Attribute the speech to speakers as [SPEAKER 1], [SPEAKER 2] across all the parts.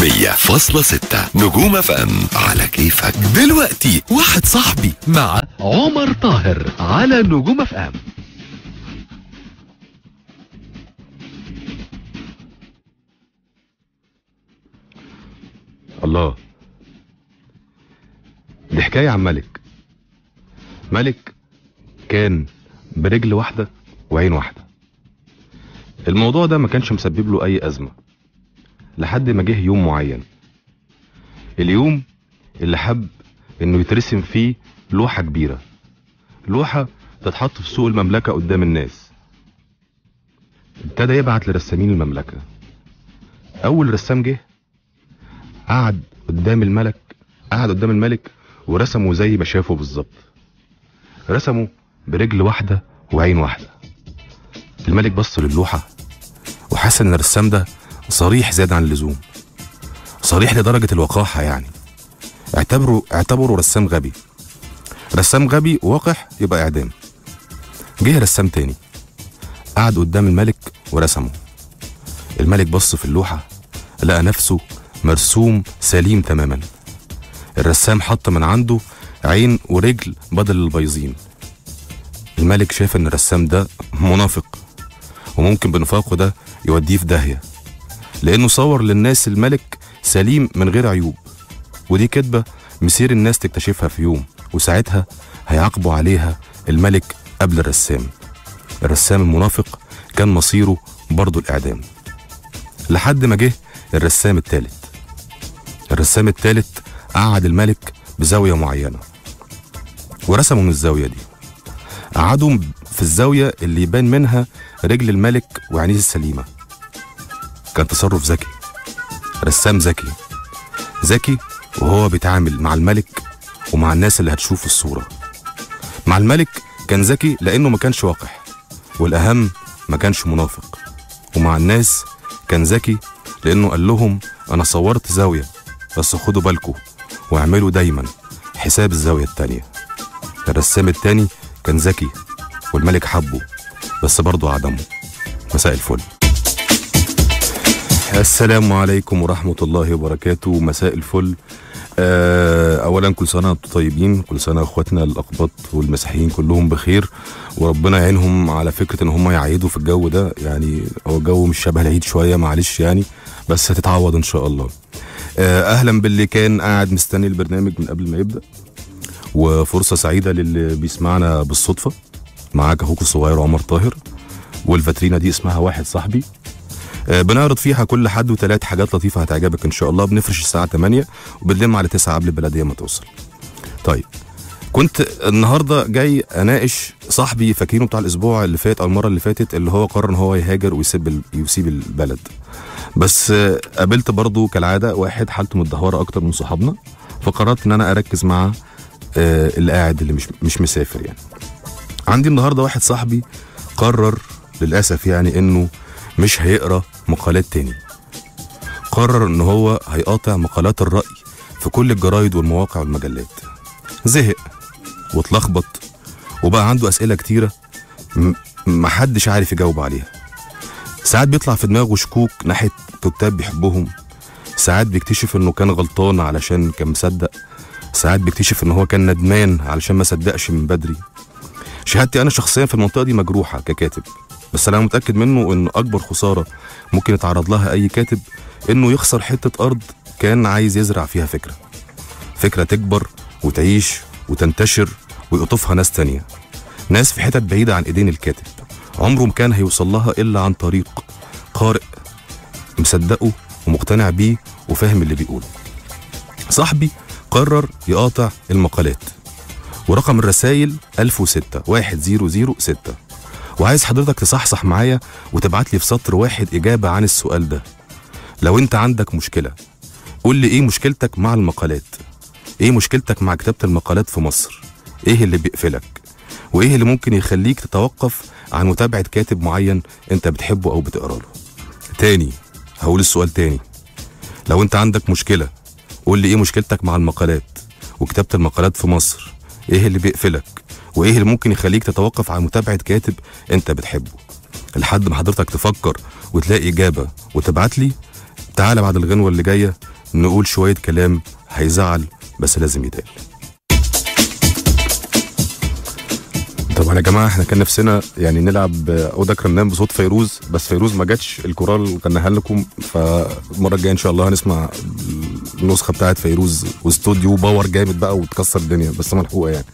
[SPEAKER 1] 100.6 نجوم اف ام على كيفك
[SPEAKER 2] دلوقتي واحد صاحبي مع عمر طاهر على نجوم اف ام
[SPEAKER 3] الله دي حكاية عن ملك ملك كان برجل واحدة وعين واحدة الموضوع ده ما كانش مسبب له أي أزمة لحد ما جه يوم معين اليوم اللي حب إنه يترسم فيه لوحة كبيرة لوحة تتحط في سوق المملكة قدام الناس ابتدى يبعت لرسامين المملكة أول رسام جه قعد قدام الملك قعد قدام الملك ورسمه زي ما شافه بالظبط رسمه برجل واحدة وعين واحدة الملك بص للوحة وحس ان الرسام ده صريح زيادة عن اللزوم صريح لدرجة الوقاحة يعني اعتبره اعتبره رسام غبي رسام غبي وقح يبقى اعدام جه رسام تاني قعد قدام الملك ورسمه الملك بص في اللوحة لقى نفسه مرسوم سليم تماما الرسام حط من عنده عين ورجل بدل البيضين الملك شاف ان الرسام ده منافق وممكن بنفاقه ده يوديه في داهية لانه صور للناس الملك سليم من غير عيوب ودي كدبة مسير الناس تكتشفها في يوم وساعتها هيعاقبوا عليها الملك قبل الرسام الرسام المنافق كان مصيره برضه الإعدام لحد ما جه الرسام التالت الرسام التالت قعد الملك بزاوية معينة ورسمه من الزاوية دي قعدوا في الزاوية اللي يبان منها رجل الملك وعينيه السليمة كان تصرف ذكي رسام ذكي ذكي وهو بيتعامل مع الملك ومع الناس اللي هتشوف الصورة مع الملك كان ذكي لأنه ما كانش وقح والأهم ما كانش منافق ومع الناس كان ذكي لأنه قال لهم أنا صورت زاوية بس خدوا بالكم واعملوا دايما حساب الزاوية التانية الرسام التاني كان ذكي والملك حبه بس برضه عدمه مساء الفل السلام عليكم ورحمة الله وبركاته مساء الفل آه، اولا كل سنه وانتم طيبين كل سنه اخواتنا الاقباط والمسيحيين كلهم بخير وربنا يعينهم على فكره ان هم يعيدوا في الجو ده يعني هو الجو مش شبه العيد شويه معلش يعني بس هتتعوض ان شاء الله آه، اهلا باللي كان قاعد مستني البرنامج من قبل ما يبدا وفرصه سعيده للي بيسمعنا بالصدفه معاك اخوك الصغير عمر طاهر والفاترينا دي اسمها واحد صاحبي آه، بنعرض فيها كل حد وثلاث حاجات لطيفه هتعجبك ان شاء الله بنفرش الساعه 8 وبنلم على 9 قبل البلديه ما توصل طيب كنت النهارده جاي اناقش صاحبي فاكرينه بتاع الاسبوع اللي فات او المره اللي فاتت اللي هو قرر ان هو يهاجر ويسيب ال- يسيب البلد بس آه، قابلت برضو كالعاده واحد حالته متدهوره اكتر من صحابنا فقررت ان انا اركز مع آه، اللي قاعد اللي مش مش مسافر يعني عندي النهارده واحد صاحبي قرر للاسف يعني انه مش هيقرا مقالات تاني قرر ان هو هيقاطع مقالات الرأي في كل الجرايد والمواقع والمجلات زهق واتلخبط وبقى عنده اسئله كتيره م- محدش عارف يجاوب عليها ساعات بيطلع في دماغه شكوك ناحيه كتاب بيحبهم ساعات بيكتشف انه كان غلطان علشان كان مصدق ساعات بيكتشف ان هو كان ندمان علشان ما صدقش من بدري شهادتي انا شخصيا في المنطقه دي مجروحه ككاتب بس انا متاكد منه ان اكبر خساره ممكن يتعرض لها اي كاتب انه يخسر حته ارض كان عايز يزرع فيها فكره فكره تكبر وتعيش وتنتشر ويقطفها ناس تانية ناس في حتت بعيده عن ايدين الكاتب عمره ما كان هيوصل لها الا عن طريق قارئ مصدقه ومقتنع بيه وفاهم اللي بيقوله صاحبي قرر يقاطع المقالات ورقم الرسائل 1006 1006 وعايز حضرتك تصحصح معايا وتبعت لي في سطر واحد إجابة عن السؤال ده لو أنت عندك مشكلة قول لي إيه مشكلتك مع المقالات إيه مشكلتك مع كتابة المقالات في مصر إيه اللي بيقفلك وإيه اللي ممكن يخليك تتوقف عن متابعة كاتب معين أنت بتحبه أو بتقرأ له تاني هقول السؤال تاني لو أنت عندك مشكلة قول لي إيه مشكلتك مع المقالات وكتابة المقالات في مصر إيه اللي بيقفلك وايه اللي ممكن يخليك تتوقف عن متابعه كاتب انت بتحبه لحد ما حضرتك تفكر وتلاقي اجابه وتبعت لي تعالى بعد الغنوه اللي جايه نقول شويه كلام هيزعل بس لازم يتقال طبعا يا جماعه احنا كان نفسنا يعني نلعب اوضه كرنان بصوت فيروز بس فيروز ما جاتش الكورال غناها لكم فالمره الجايه ان شاء الله هنسمع النسخه بتاعت فيروز واستوديو باور جامد بقى وتكسر الدنيا بس ملحوقه يعني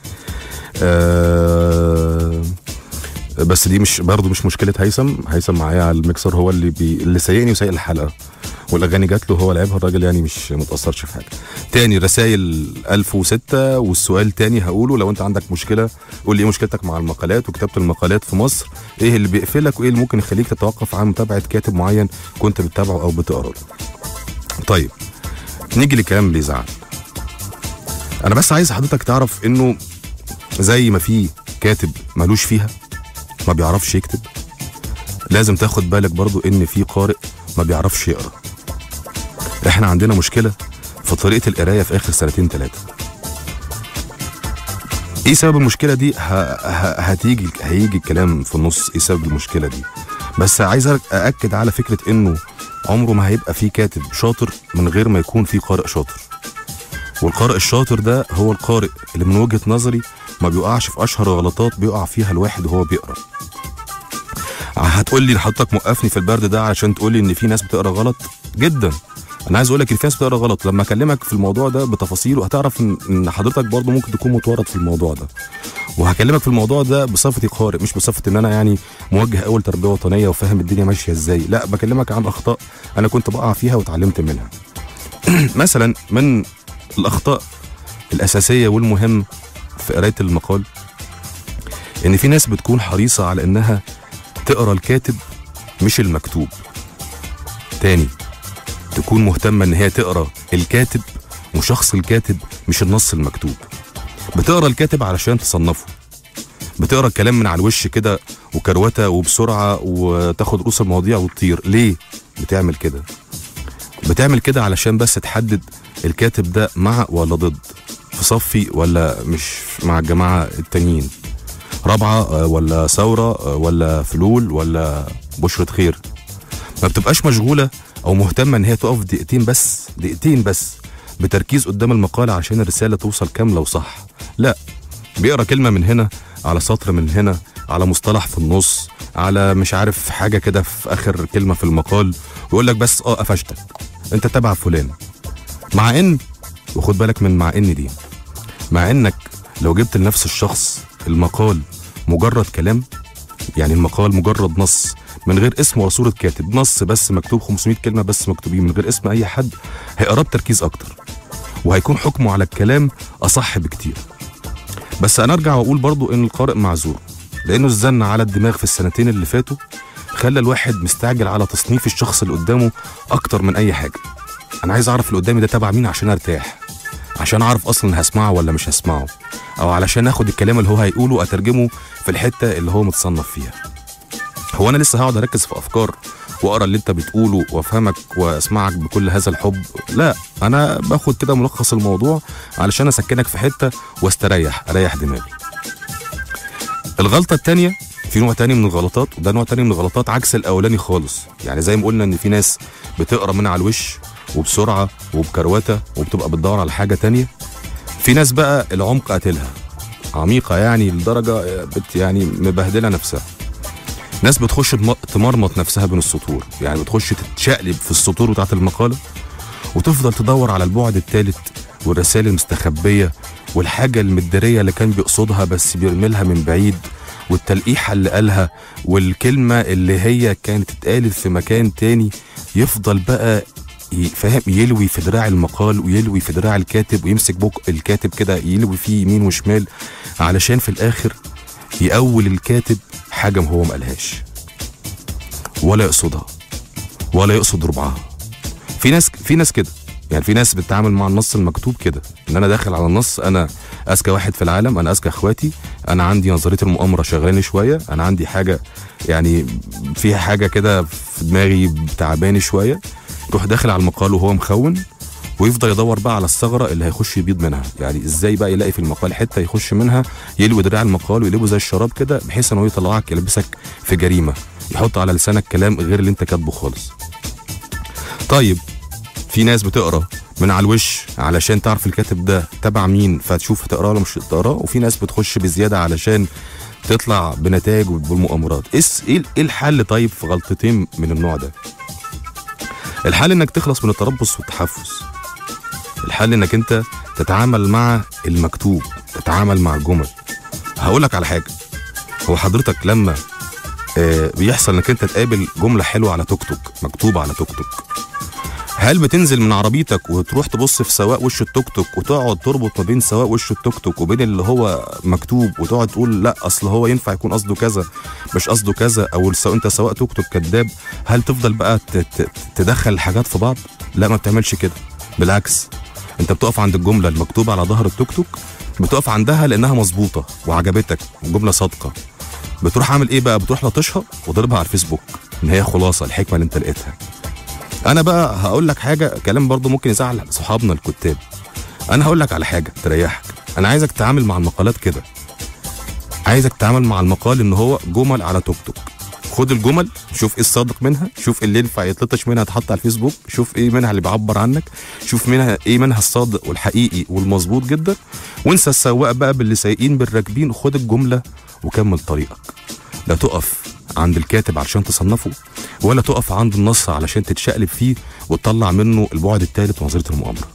[SPEAKER 3] آه بس دي مش برضه مش مشكله هيثم هيثم معايا على الميكسر هو اللي بي اللي سايقني وسايق الحلقه والاغاني جات له هو لعبها الراجل يعني مش متاثرش في حاجه تاني رسائل 1006 والسؤال تاني هقوله لو انت عندك مشكله قول لي ايه مشكلتك مع المقالات وكتابه المقالات في مصر ايه اللي بيقفلك وايه اللي ممكن يخليك تتوقف عن متابعه كاتب معين كنت بتتابعه او بتقرا له طيب نيجي لكلام بيزعل انا بس عايز حضرتك تعرف انه زي ما في كاتب ملوش فيها ما بيعرفش يكتب لازم تاخد بالك برضو ان في قارئ ما بيعرفش يقرا احنا عندنا مشكله في طريقه القرايه في اخر سنتين ثلاثه ايه سبب المشكله دي ه... ه... هتيجي هيجي الكلام في النص ايه سبب المشكله دي بس عايز ااكد على فكره انه عمره ما هيبقى في كاتب شاطر من غير ما يكون في قارئ شاطر والقارئ الشاطر ده هو القارئ اللي من وجهه نظري ما بيقعش في اشهر غلطات بيقع فيها الواحد وهو بيقرا هتقول لي حضرتك موقفني في البرد ده علشان تقول لي ان في ناس بتقرا غلط جدا انا عايز اقول لك ان في ناس بتقرا غلط لما اكلمك في الموضوع ده بتفاصيله هتعرف ان إن حضرتك برضه ممكن تكون متورط في الموضوع ده وهكلمك في الموضوع ده بصفتي قارئ مش بصفه ان انا يعني موجه اول تربيه وطنيه وفاهم الدنيا ماشيه ازاي لا بكلمك عن اخطاء انا كنت بقع فيها واتعلمت منها مثلا من الاخطاء الاساسيه والمهم في قرايه المقال ان في ناس بتكون حريصه على انها تقرا الكاتب مش المكتوب تاني تكون مهتمه ان هي تقرا الكاتب وشخص الكاتب مش النص المكتوب بتقرا الكاتب علشان تصنفه بتقرا الكلام من على الوش كده وكروته وبسرعه وتاخد رؤوس المواضيع وتطير ليه بتعمل كده بتعمل كده علشان بس تحدد الكاتب ده مع ولا ضد في صفي ولا مش مع الجماعه التانيين رابعه آه، ولا ثوره آه، ولا فلول ولا بشرة خير ما بتبقاش مشغوله او مهتمه ان هي تقف دقيقتين بس دقيقتين بس بتركيز قدام المقالة عشان الرسالة توصل كاملة وصح لا بيقرا كلمة من هنا على سطر من هنا على مصطلح في النص على مش عارف حاجة كده في آخر كلمة في المقال ويقول لك بس اه قفشتك انت تبع فلان مع ان وخد بالك من مع ان دي مع انك لو جبت لنفس الشخص المقال مجرد كلام يعني المقال مجرد نص من غير اسم ولا صورة كاتب نص بس مكتوب 500 كلمة بس مكتوبين من غير اسم أي حد هيقراه بتركيز أكتر وهيكون حكمه على الكلام أصح بكتير بس أنا أرجع وأقول برضو إن القارئ معذور لأنه الزن على الدماغ في السنتين اللي فاتوا خلى الواحد مستعجل على تصنيف الشخص اللي قدامه أكتر من أي حاجة أنا عايز أعرف اللي قدامي ده تبع مين عشان أرتاح عشان أعرف أصلا هسمعه ولا مش هسمعه أو علشان آخد الكلام اللي هو هيقوله أترجمه في الحتة اللي هو متصنف فيها هو انا لسه هقعد اركز في افكار واقرا اللي انت بتقوله وافهمك واسمعك بكل هذا الحب لا انا باخد كده ملخص الموضوع علشان اسكنك في حته واستريح اريح دماغي الغلطه التانية في نوع تاني من الغلطات وده نوع تاني من الغلطات عكس الاولاني خالص يعني زي ما قلنا ان في ناس بتقرا من على الوش وبسرعه وبكروته وبتبقى بتدور على حاجه تانية في ناس بقى العمق قاتلها عميقه يعني لدرجه بت يعني مبهدله نفسها ناس بتخش تم- تمرمط نفسها بين السطور يعني بتخش تتشقلب في السطور بتاعت المقالة وتفضل تدور على البعد الثالث والرسائل المستخبية والحاجة المدارية اللي كان بيقصدها بس بيرملها من بعيد والتلقيحة اللي قالها والكلمة اللي هي كانت اتقالت في مكان تاني يفضل بقى ي- فاهم يلوي في دراع المقال ويلوي في دراع الكاتب ويمسك بوك الكاتب كده يلوي فيه يمين وشمال علشان في الآخر يأول الكاتب حاجة هو ما قالهاش ولا يقصدها ولا يقصد ربعها في ناس في ناس كده يعني في ناس بتتعامل مع النص المكتوب كده ان انا داخل على النص انا اذكى واحد في العالم انا اذكى اخواتي انا عندي نظريه المؤامره شغلاني شويه انا عندي حاجه يعني فيها حاجه كده في دماغي تعباني شويه يروح داخل على المقال وهو مخون ويفضل يدور بقى على الثغره اللي هيخش يبيض منها يعني ازاي بقى يلاقي في المقال حته يخش منها يلوي دراع المقال ويقلبه زي الشراب كده بحيث ان هو يطلعك يلبسك في جريمه يحط على لسانك كلام غير اللي انت كاتبه خالص طيب في ناس بتقرا من على الوش علشان تعرف الكاتب ده تبع مين فتشوف تقراه ولا مش تقراه وفي ناس بتخش بزياده علشان تطلع بنتائج بالمؤامرات ايه الس- ايه إيه الحل طيب في غلطتين من النوع ده الحل انك تخلص من التربص والتحفز الحل انك انت تتعامل مع المكتوب تتعامل مع الجمل هقولك على حاجه هو حضرتك لما آه، بيحصل انك انت تقابل جمله حلوه على توك توك مكتوبه على توك توك هل بتنزل من عربيتك وتروح تبص في سواق وش التوك توك وتقعد تربط ما بين سواق وش التوك توك وبين اللي هو مكتوب وتقعد تقول لا اصل هو ينفع يكون قصده كذا مش قصده كذا او السواق انت سواق توك توك كذاب هل تفضل بقى ت- ت- تدخل الحاجات في بعض لا ما بتعملش كده بالعكس انت بتقف عند الجمله المكتوبه على ظهر التوك توك بتقف عندها لانها مظبوطه وعجبتك جمله صادقه بتروح عامل ايه بقى بتروح لطشها وضربها على الفيسبوك ان هي خلاصه الحكمه اللي انت لقيتها انا بقى هقول لك حاجه كلام برضو ممكن يزعل صحابنا الكتاب انا هقول لك على حاجه تريحك انا عايزك تتعامل مع المقالات كده عايزك تتعامل مع المقال ان هو جمل على توك توك خد الجمل شوف ايه الصادق منها شوف اللي ينفع يتلطش منها تحط على الفيسبوك شوف ايه منها اللي بيعبر عنك شوف منها ايه منها الصادق والحقيقي والمظبوط جدا وانسى السواق بقى باللي سايقين بالراكبين خد الجمله وكمل طريقك لا تقف عند الكاتب علشان تصنفه ولا تقف عند النص علشان تتشقلب فيه وتطلع منه البعد الثالث ونظريه المؤامره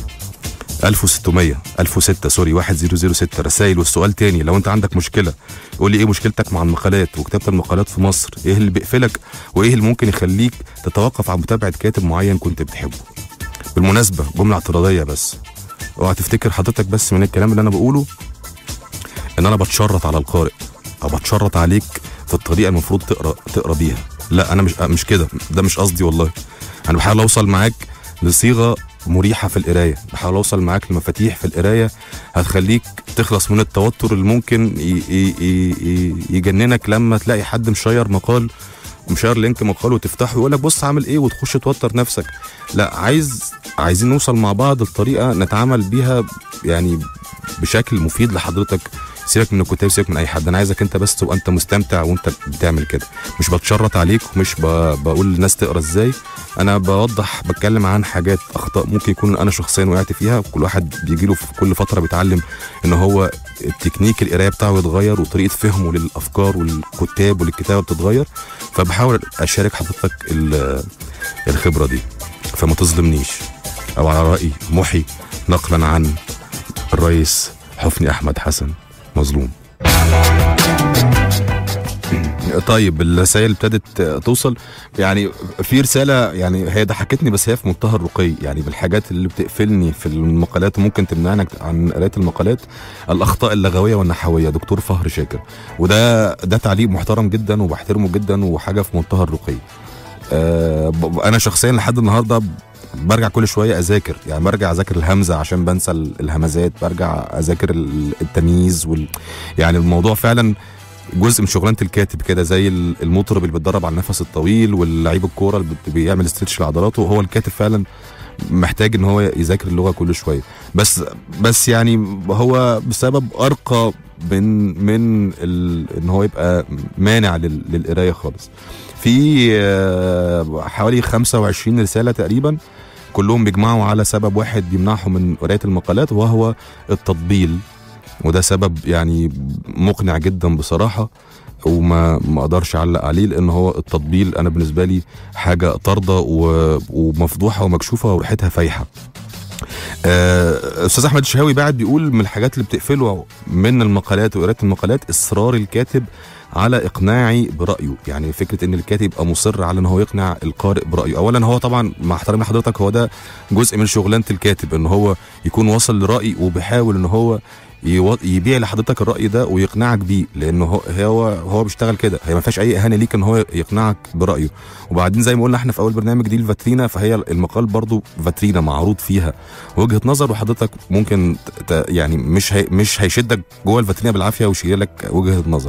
[SPEAKER 3] 1600 1006 سوري 1006 رسائل والسؤال تاني لو انت عندك مشكله قول لي ايه مشكلتك مع المقالات وكتابه المقالات في مصر ايه اللي بيقفلك وايه اللي ممكن يخليك تتوقف عن متابعه كاتب معين كنت بتحبه بالمناسبه جمله اعتراضيه بس اوعى تفتكر حضرتك بس من الكلام اللي انا بقوله ان انا بتشرط على القارئ او بتشرط عليك في الطريقه المفروض تقرا تقرا بيها لا انا مش مش كده ده مش قصدي والله انا بحاول اوصل معاك لصيغه مريحه في القرايه بحاول اوصل معاك لمفاتيح في القرايه هتخليك تخلص من التوتر اللي ممكن ي- ي- ي- ي- يجننك لما تلاقي حد مشير مقال مشير لينك مقال وتفتحه ويقول لك بص عامل ايه وتخش توتر نفسك لا عايز عايزين نوصل مع بعض لطريقه نتعامل بيها يعني بشكل مفيد لحضرتك سيبك من الكتاب سيبك من اي حد انا عايزك انت بس تبقى انت مستمتع وانت بتعمل كده مش بتشرط عليك ومش ب... بقول للناس تقرا ازاي انا بوضح بتكلم عن حاجات اخطاء ممكن يكون انا شخصيا وقعت فيها كل واحد بيجي له في كل فتره بيتعلم ان هو التكنيك القرايه بتاعه يتغير وطريقه فهمه للافكار والكتاب وللكتابه بتتغير فبحاول اشارك حضرتك ال- الخبره دي فما تظلمنيش او على راي محي نقلا عن الرئيس حفني احمد حسن مظلوم طيب الرسائل ابتدت توصل يعني في رساله يعني هي ضحكتني بس هي في منتهى الرقي يعني بالحاجات اللي بتقفلني في المقالات وممكن تمنعني عن قرايه المقالات الاخطاء اللغويه والنحويه دكتور فهر شاكر وده ده تعليق محترم جدا وبحترمه جدا وحاجه في منتهى الرقي آه ب- انا شخصيا لحد النهارده برجع كل شويه اذاكر يعني برجع اذاكر الهمزه عشان بنسى ال- الهمزات برجع اذاكر ال- التمييز وال يعني الموضوع فعلا جزء من شغلانه الكاتب كده زي ال- المطرب اللي بيتدرب على النفس الطويل واللعيب الكوره اللي بت- بيعمل استرتش لعضلاته هو الكاتب فعلا محتاج ان هو يذاكر اللغه كل شويه بس بس يعني هو بسبب ارقى من من ال ان هو يبقى مانع لل- للقرايه خالص في آه، حوالي 25 رساله تقريبا كلهم بيجمعوا على سبب واحد بيمنعهم من قرايه المقالات وهو التطبيل وده سبب يعني مقنع جدا بصراحه وما ما اقدرش اعلق عليه لان هو التطبيل انا بالنسبه لي حاجه طارده و- ومفضوحه ومكشوفه وريحتها فايحه آه، استاذ احمد الشهاوي بعد بيقول من الحاجات اللي بتقفله من المقالات وقرايه المقالات اصرار الكاتب على اقناعي برايه يعني فكره ان الكاتب يبقى مصر على ان هو يقنع القارئ برايه اولا هو طبعا مع احترامي لحضرتك هو ده جزء من شغلانه الكاتب ان هو يكون وصل لراي وبيحاول ان هو يو- يبيع لحضرتك الراي ده ويقنعك بيه لان هو هو هو بيشتغل كده هي ما فيهاش اي اهانه ليك ان هو يقنعك برايه وبعدين زي ما قلنا احنا في اول برنامج دي الفاترينا فهي المقال برضو فاترينا معروض فيها وجهه نظر وحضرتك ممكن ت- ت- يعني مش هي مش هيشدك جوه الفاترينا بالعافيه ويشيل لك وجهه نظر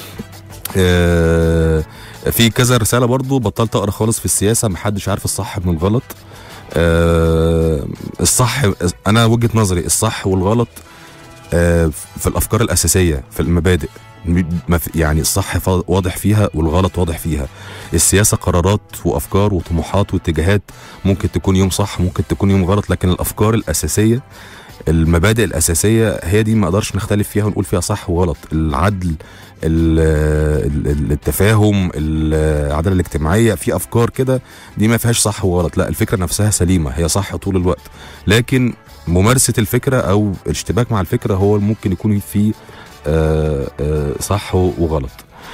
[SPEAKER 3] آه، في كذا رساله برضو بطلت اقرا خالص في السياسه محدش عارف الصح من الغلط آه، الصح انا وجهه نظري الصح والغلط آه، في الافكار الاساسيه في المبادئ م- ما في- يعني الصح فا- واضح فيها والغلط واضح فيها السياسه قرارات وافكار وطموحات واتجاهات ممكن تكون يوم صح ممكن تكون يوم غلط لكن الافكار الاساسيه المبادئ الاساسيه هي دي ما نقدرش نختلف فيها ونقول فيها صح وغلط العدل ال- ال- ال- التفاهم العداله الاجتماعيه في افكار كده دي ما فيهاش صح وغلط لا الفكره نفسها سليمه هي صح طول الوقت لكن ممارسه الفكره او الاشتباك مع الفكره هو ممكن يكون فيه آه، آه، صح وغلط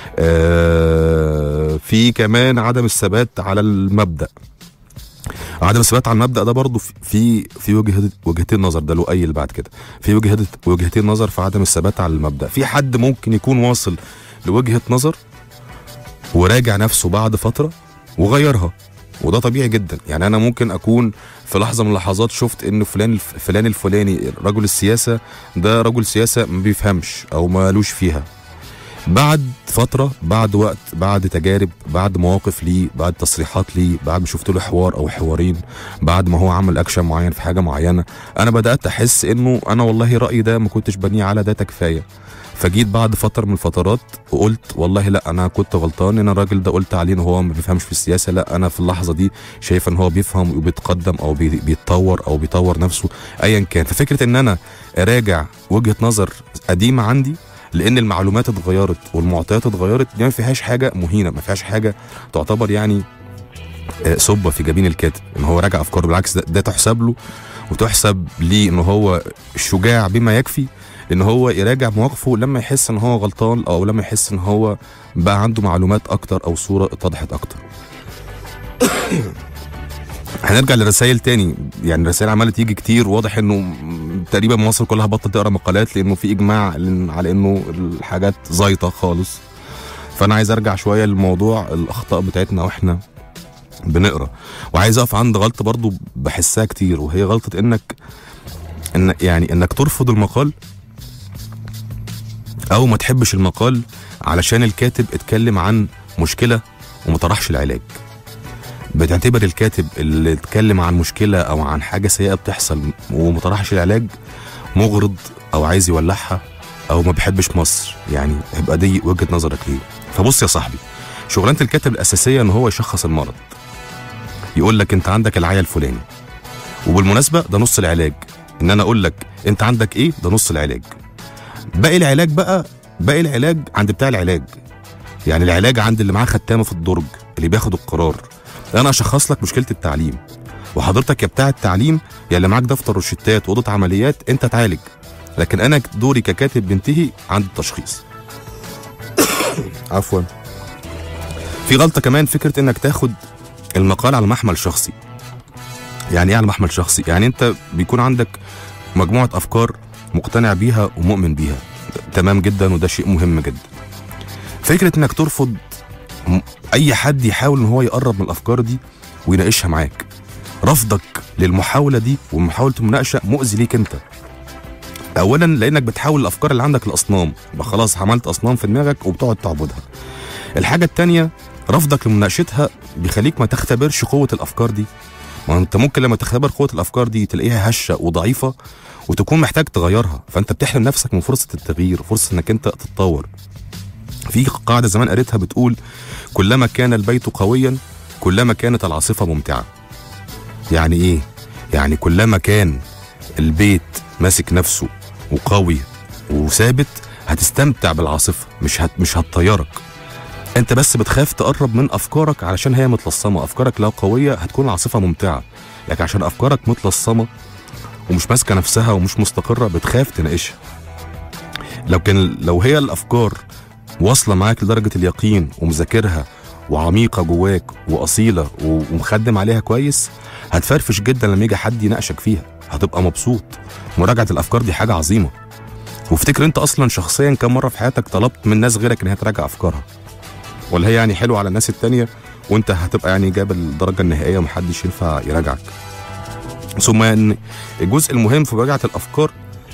[SPEAKER 3] آه، في كمان عدم الثبات على المبدا عدم الثبات على المبدا ده برضه في في وجهه وجهتين نظر ده له اي اللي بعد كده في وجهه وجهتين نظر في عدم الثبات على المبدا في حد ممكن يكون واصل لوجهه نظر وراجع نفسه بعد فتره وغيرها وده طبيعي جدا يعني انا ممكن اكون في لحظه من اللحظات شفت ان فلان الف- فلان الفلاني رجل السياسه ده رجل سياسه ما بيفهمش او مالوش فيها بعد فتره بعد وقت بعد تجارب بعد مواقف ليه بعد تصريحات ليه بعد ما شفت له حوار او حوارين بعد ما هو عمل اكشن معين في حاجه معينه انا بدات احس انه انا والله رايي ده ما كنتش بنيه على داتا كفايه فجيت بعد فتره من الفترات وقلت والله لا انا كنت غلطان ان الراجل ده قلت عليه ان هو ما بيفهمش في السياسه لا انا في اللحظه دي شايف ان هو بيفهم وبيتقدم او بي- بيتطور او بيطور نفسه ايا كان ففكره ان انا اراجع وجهه نظر قديمه عندي لان المعلومات اتغيرت والمعطيات اتغيرت دي ما فيهاش حاجه مهينه ما فيهاش حاجه تعتبر يعني آه، سبه في جبين الكاتب ان هو راجع افكاره بالعكس ده, ده تحسب له وتحسب ليه ان هو شجاع بما يكفي ان هو يراجع مواقفه لما يحس ان هو غلطان او لما يحس ان هو بقى عنده معلومات اكتر او صوره اتضحت اكتر هنرجع للرسائل تاني يعني الرسائل عماله تيجي كتير واضح انه م- تقريبا مصر كلها بطلت تقرا مقالات لانه في اجماع لن- على انه الحاجات زيطه خالص فانا عايز ارجع شويه للموضوع الاخطاء بتاعتنا واحنا بنقرا وعايز اقف عند غلطه برضو بحسها كتير وهي غلطه انك ان يعني انك ترفض المقال او ما تحبش المقال علشان الكاتب اتكلم عن مشكله وما طرحش العلاج بتعتبر الكاتب اللي اتكلم عن مشكله او عن حاجه سيئه بتحصل وما طرحش العلاج مغرض او عايز يولعها او ما بيحبش مصر يعني يبقى دي وجهه نظرك ليه فبص يا صاحبي شغلانه الكاتب الاساسيه ان هو يشخص المرض يقول لك انت عندك العيا الفلاني وبالمناسبه ده نص العلاج ان انا اقول لك انت عندك ايه ده نص العلاج باقي العلاج بقى باقي العلاج عند بتاع العلاج يعني العلاج عند اللي معاه ختامه في الدرج اللي بياخد القرار انا اشخص لك مشكله التعليم وحضرتك يا بتاع التعليم يا اللي معاك دفتر روشتات واوضه عمليات انت تعالج لكن انا دوري ككاتب بينتهي عند التشخيص عفوا في غلطه كمان فكره انك تاخد المقال على محمل شخصي يعني ايه على محمل شخصي يعني انت بيكون عندك مجموعه افكار مقتنع بيها ومؤمن بيها تمام جدا وده شيء مهم جدا فكره انك ترفض م- اي حد يحاول ان هو يقرب من الافكار دي ويناقشها معاك رفضك للمحاوله دي ومحاوله المناقشه مؤذي ليك انت اولا لانك بتحول الافكار اللي عندك لاصنام يبقى خلاص عملت اصنام في دماغك وبتقعد تعبدها الحاجه التانية رفضك لمناقشتها بيخليك ما تختبرش قوه الافكار دي ما انت ممكن لما تختبر قوه الافكار دي تلاقيها هشه وضعيفه وتكون محتاج تغيرها فانت بتحرم نفسك من فرصه التغيير وفرصه انك انت تتطور في قاعده زمان قريتها بتقول كلما كان البيت قويا كلما كانت العاصفه ممتعه يعني ايه يعني كلما كان البيت ماسك نفسه وقوي وثابت هتستمتع بالعاصفه مش هت مش هتطيرك انت بس بتخاف تقرب من افكارك علشان هي متلصمه افكارك لو قويه هتكون العاصفه ممتعه لكن عشان افكارك متلصمه ومش ماسكه نفسها ومش مستقره بتخاف تناقشها لو كان لو هي الافكار واصله معاك لدرجه اليقين ومذاكرها وعميقه جواك واصيله و- ومخدم عليها كويس هتفرفش جدا لما يجي حد يناقشك فيها هتبقى مبسوط مراجعه الافكار دي حاجه عظيمه وافتكر انت اصلا شخصيا كم مره في حياتك طلبت من ناس غيرك ان هي تراجع افكارها ولا هي يعني حلوه على الناس التانية وانت هتبقى يعني جاب الدرجه النهائيه ومحدش ينفع يراجعك ثم ان الجزء المهم في مراجعه الافكار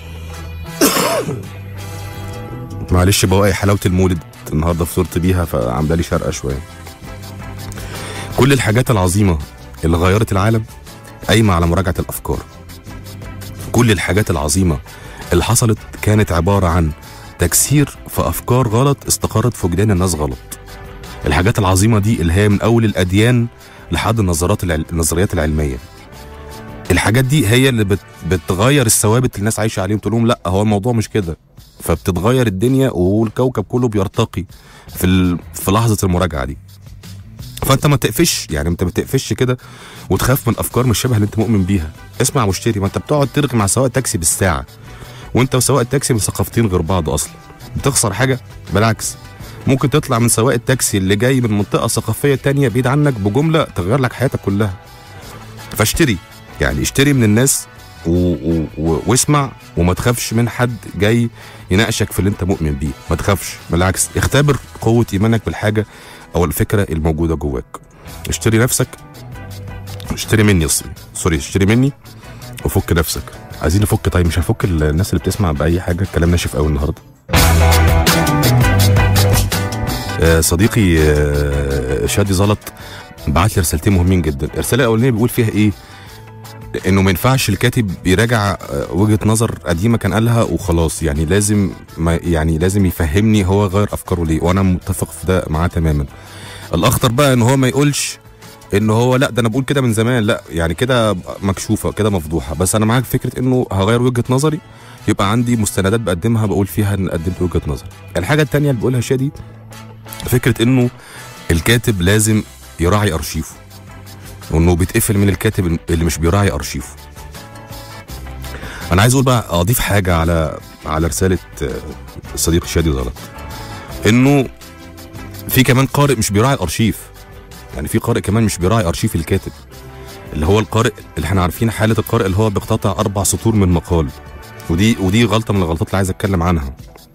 [SPEAKER 3] معلش بواقي حلاوه المولد النهارده فطرت بيها فعامله لي شرقه شويه كل الحاجات العظيمه اللي غيرت العالم قايمه على مراجعه الافكار كل الحاجات العظيمه اللي حصلت كانت عباره عن تكسير في افكار غلط استقرت في وجدان الناس غلط الحاجات العظيمه دي اللي هي من اول الاديان لحد النظرات العل... النظريات العلميه الحاجات دي هي اللي بت... بتغير الثوابت اللي الناس عايشه عليهم تقول لهم لا هو الموضوع مش كده فبتتغير الدنيا والكوكب كله بيرتقي في ال... في لحظه المراجعه دي فانت ما تقفش يعني انت ما تقفش كده وتخاف من افكار مش شبه اللي انت مؤمن بيها اسمع مشتري ما انت بتقعد ترغي مع سواق تاكسي بالساعه وانت وسواق التاكسي من ثقافتين غير بعض اصلا بتخسر حاجه بالعكس ممكن تطلع من سواق التاكسي اللي جاي من منطقه ثقافيه تانية بعيد عنك بجمله تغير لك حياتك كلها فاشتري يعني اشتري من الناس و... و... و... واسمع وما تخافش من حد جاي يناقشك في اللي انت مؤمن بيه ما تخافش بالعكس اختبر قوه ايمانك بالحاجه او الفكره الموجوده جواك اشتري نفسك اشتري مني اصلي سوري اشتري مني وفك نفسك عايزين نفك طيب مش هنفك الناس اللي بتسمع باي حاجه الكلام ناشف قوي النهارده آه، صديقي آه، شادي زلط بعت لي رسالتين مهمين جدا الرساله الاولانيه بيقول فيها ايه انه ما ينفعش الكاتب يراجع آه، وجهه نظر قديمه كان قالها وخلاص يعني لازم ما يعني لازم يفهمني هو غير افكاره ليه وانا متفق في ده معاه تماما الاخطر بقى ان هو ما يقولش ان هو لا ده انا بقول كده من زمان لا يعني كده مكشوفه كده مفضوحه بس انا معاك فكره انه هغير وجهه نظري يبقى عندي مستندات بقدمها بقول فيها ان قدمت وجهه نظري الحاجه التانية اللي بقولها شادي فكره انه الكاتب لازم يراعي ارشيفه وانه بيتقفل من الكاتب اللي مش بيراعي ارشيفه انا عايز اقول بقى اضيف حاجه على على رساله آه، الصديق شادي زلط انه في كمان قارئ مش بيراعي الارشيف يعني في قارئ كمان مش بيراعي ارشيف الكاتب اللي هو القارئ اللي احنا عارفين حاله القارئ اللي هو بيقتطع اربع سطور من مقال ودي ودي غلطه من الغلطات اللي عايز اتكلم عنها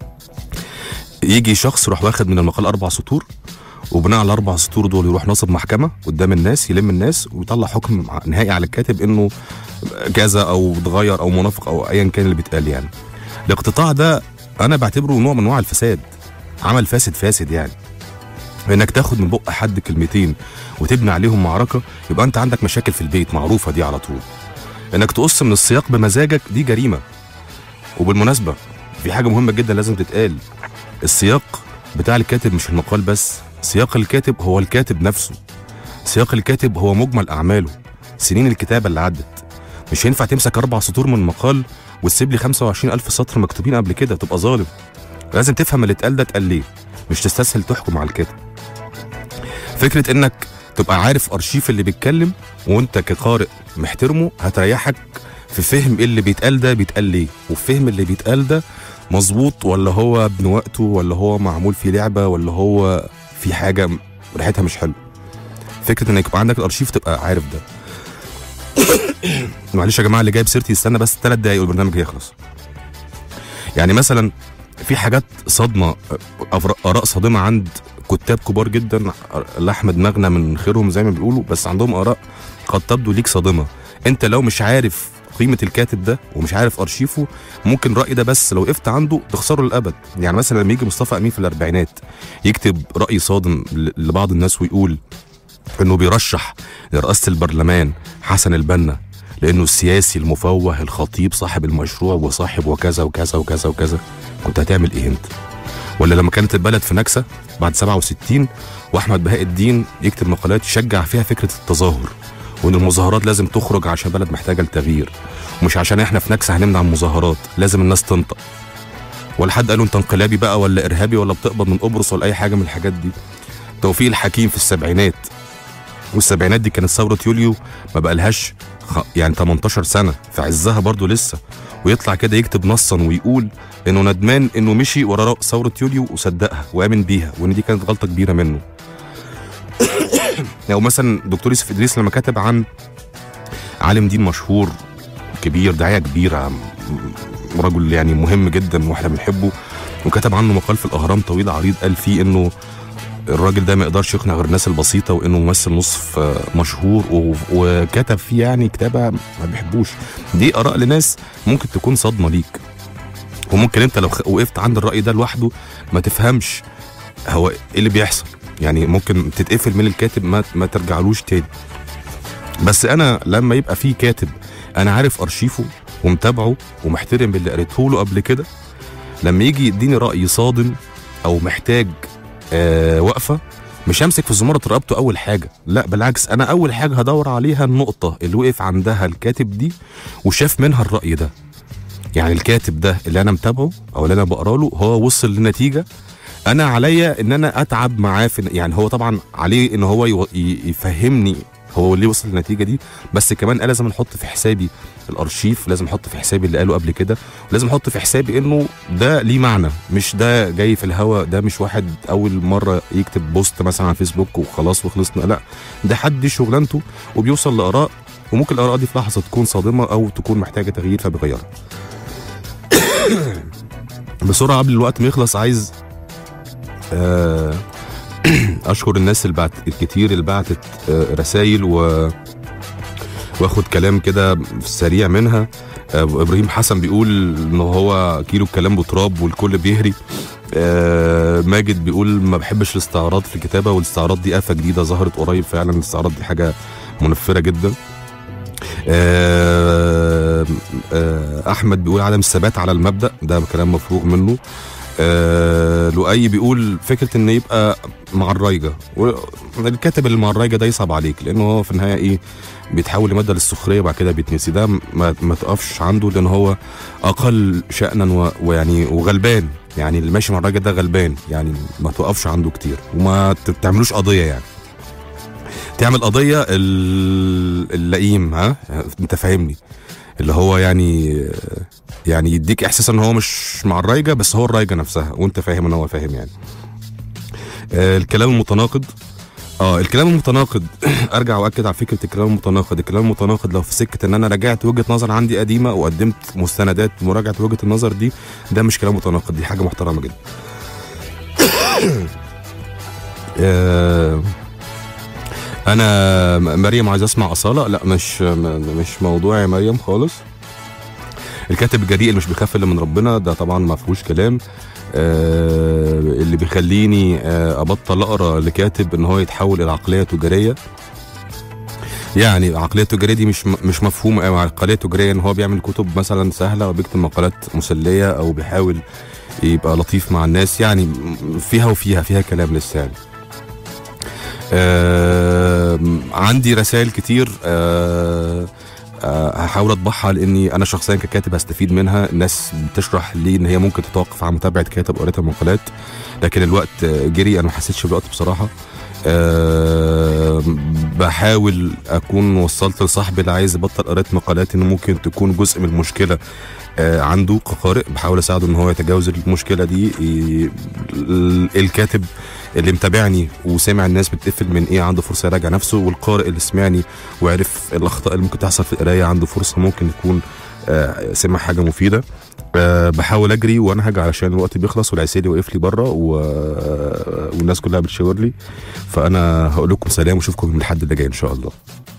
[SPEAKER 3] يجي شخص يروح واخد من المقال اربع سطور وبناء على الاربع سطور دول يروح ناصب محكمه قدام الناس يلم الناس ويطلع حكم نهائي على الكاتب انه كذا او اتغير او منافق او ايا كان اللي بيتقال يعني الاقتطاع ده انا بعتبره نوع من انواع الفساد عمل فاسد فاسد يعني انك تاخد من بق حد كلمتين وتبني عليهم معركه يبقى انت عندك مشاكل في البيت معروفه دي على طول انك تقص من السياق بمزاجك دي جريمه وبالمناسبه في حاجه مهمه جدا لازم تتقال السياق بتاع الكاتب مش المقال بس سياق الكاتب هو الكاتب نفسه سياق الكاتب هو مجمل اعماله سنين الكتابه اللي عدت مش هينفع تمسك اربع سطور من مقال وتسيب لي 25 الف سطر مكتوبين قبل كده تبقى ظالم لازم تفهم اللي اتقال ده اتقال ليه مش تستسهل تحكم على الكاتب فكره انك تبقى عارف ارشيف اللي بيتكلم وانت كقارئ محترمه هتريحك في فهم ايه اللي بيتقال ده بيتقال ليه وفهم اللي بيتقال ده مظبوط ولا هو ابن وقته ولا هو معمول فيه لعبه ولا هو في حاجه م- ريحتها مش حلوه فكره انك يبقى عندك الارشيف تبقى عارف ده معلش يا جماعه اللي جايب سيرتي يستنى بس ثلاث دقايق والبرنامج هيخلص يعني مثلا في حاجات صدمه أفر- اراء صادمه عند كتاب كبار جدا لاحمد مغنى من خيرهم زي ما بيقولوا بس عندهم اراء قد تبدو ليك صادمه انت لو مش عارف قيمه الكاتب ده ومش عارف ارشيفه ممكن الراي ده بس لو وقفت عنده تخسره للابد يعني مثلا لما يجي مصطفى امين في الاربعينات يكتب راي صادم ل- لبعض الناس ويقول انه بيرشح لرئاسه البرلمان حسن البنا لانه السياسي المفوه الخطيب صاحب المشروع وصاحب وكذا وكذا وكذا وكذا كنت هتعمل ايه انت ولا لما كانت البلد في نكسه بعد 67 واحمد بهاء الدين يكتب مقالات يشجع فيها فكره التظاهر وان المظاهرات لازم تخرج عشان بلد محتاجه لتغيير ومش عشان احنا في نكسه هنمنع المظاهرات لازم الناس تنطق ولا حد قالوا انت انقلابي بقى ولا ارهابي ولا بتقبض من قبرص ولا اي حاجه من الحاجات دي توفيق الحكيم في السبعينات والسبعينات دي كانت ثوره يوليو ما بقالهاش خ- يعني 18 سنه في عزها برضو لسه ويطلع كده يكتب نصا ويقول انه ندمان انه مشي ورا ثوره يوليو وصدقها وامن بيها وان دي كانت غلطه كبيره منه او مثلا دكتور يوسف ادريس لما كتب عن عالم دين مشهور كبير داعيه كبيره م- رجل يعني مهم جدا واحنا بنحبه وكتب عنه مقال في الاهرام طويل عريض قال فيه انه الراجل ده ما يقدرش يقنع غير الناس البسيطه وانه ممثل نصف آه، مشهور و- وكتب فيه يعني كتابه ما بيحبوش دي اراء لناس ممكن تكون صدمه ليك وممكن انت لو خ- وقفت عند الراي ده لوحده ما تفهمش هو ايه اللي بيحصل يعني ممكن تتقفل من الكاتب ما ما ترجعلوش تاني بس انا لما يبقى في كاتب انا عارف ارشيفه ومتابعه ومحترم اللي قريته له قبل كده لما يجي يديني راي صادم او محتاج آه وقفه مش همسك في زمرة رقبته اول حاجه لا بالعكس انا اول حاجه هدور عليها النقطه اللي وقف عندها الكاتب دي وشاف منها الراي ده يعني الكاتب ده اللي انا متابعه او اللي انا بقرا له هو وصل لنتيجه انا عليا ان انا اتعب معاه في يعني هو طبعا عليه ان هو يو- ي- يفهمني هو ليه وصل للنتيجه دي بس كمان أنا لازم احط في حسابي الارشيف لازم احط في حسابي اللي قاله قبل كده ولازم احط في حسابي انه ده ليه معنى مش ده جاي في الهوا ده مش واحد اول مره يكتب بوست مثلا على فيسبوك وخلاص وخلصنا لا ده حد دي شغلانته وبيوصل لاراء وممكن الاراء دي في لحظه تكون صادمه او تكون محتاجه تغيير فبيغيرها بسرعه قبل الوقت ما يخلص عايز آه، اشكر الناس اللي بعت الكتير اللي بعتت آه، رسائل و واخد كلام كده سريع منها آه، ابراهيم حسن بيقول ان هو كيلو الكلام بتراب والكل بيهري آه، ماجد بيقول ما بحبش الاستعراض في الكتابه والاستعراض دي آفة جديده ظهرت قريب فعلا الاستعراض دي حاجه منفره جدا آه، آه، احمد بيقول عدم الثبات على المبدا ده كلام مفروغ منه آه، لؤي بيقول فكره ان يبقى مع الرايجه والكاتب اللي مع الرايجه ده يصعب عليك لانه هو في النهايه ايه بيتحول لماده للسخريه وبعد كده بيتنسي ده ما, ما تقفش عنده لان هو اقل شانا و- ويعني وغلبان يعني اللي ماشي مع الراجل ده غلبان يعني ما توقفش عنده كتير وما ت- تعملوش قضيه يعني تعمل قضيه ال- اللئيم ها انت فاهمني اللي هو يعني يعني يديك احساس ان هو مش مع الرايجه بس هو الرايجه نفسها وانت فاهم ان هو فاهم يعني آه الكلام المتناقض اه الكلام المتناقض ارجع واكد على فكره الكلام المتناقض الكلام المتناقض لو في سكه ان انا رجعت وجهه نظر عندي قديمه وقدمت مستندات مراجعه وجهه النظر دي ده مش كلام متناقض دي حاجه محترمه جدا آه انا م- مريم عايز اسمع اصاله لا مش م- مش موضوع يا مريم خالص الكاتب الجريء اللي مش بيخاف الا من ربنا ده طبعا ما فيهوش كلام آه اللي بيخليني آه ابطل اقرا لكاتب ان هو يتحول الى عقليه تجاريه يعني العقليه التجاريه دي مش م- مش مفهومه قوي العقليه التجاريه ان هو بيعمل كتب مثلا سهله وبيكتب مقالات مسليه او بيحاول يبقى لطيف مع الناس يعني م- فيها وفيها فيها كلام لسه يعني آه عندي رسائل كتير آه آه هحاول اطبعها لاني انا شخصيا ككاتب هستفيد منها الناس بتشرح لي ان هي ممكن تتوقف عن متابعه كاتب قريتها مقالات لكن الوقت آه، جري انا ما حسيتش بالوقت بصراحه أه بحاول اكون وصلت لصاحبي اللي عايز يبطل قراءه مقالات انه ممكن تكون جزء من المشكله آه عنده كقارئ بحاول اساعده ان هو يتجاوز المشكله دي ي- ال- الكاتب اللي متابعني وسامع الناس بتقفل من ايه عنده فرصه يراجع نفسه والقارئ اللي سمعني وعرف الاخطاء اللي ممكن تحصل في القرايه عنده فرصه ممكن يكون آه سمع حاجه مفيده أه بحاول اجري وانهج علشان الوقت بيخلص والعسيلي واقف لي بره و... والناس كلها بتشاور لي فانا هقول لكم سلام واشوفكم من الحد اللي جاي ان شاء الله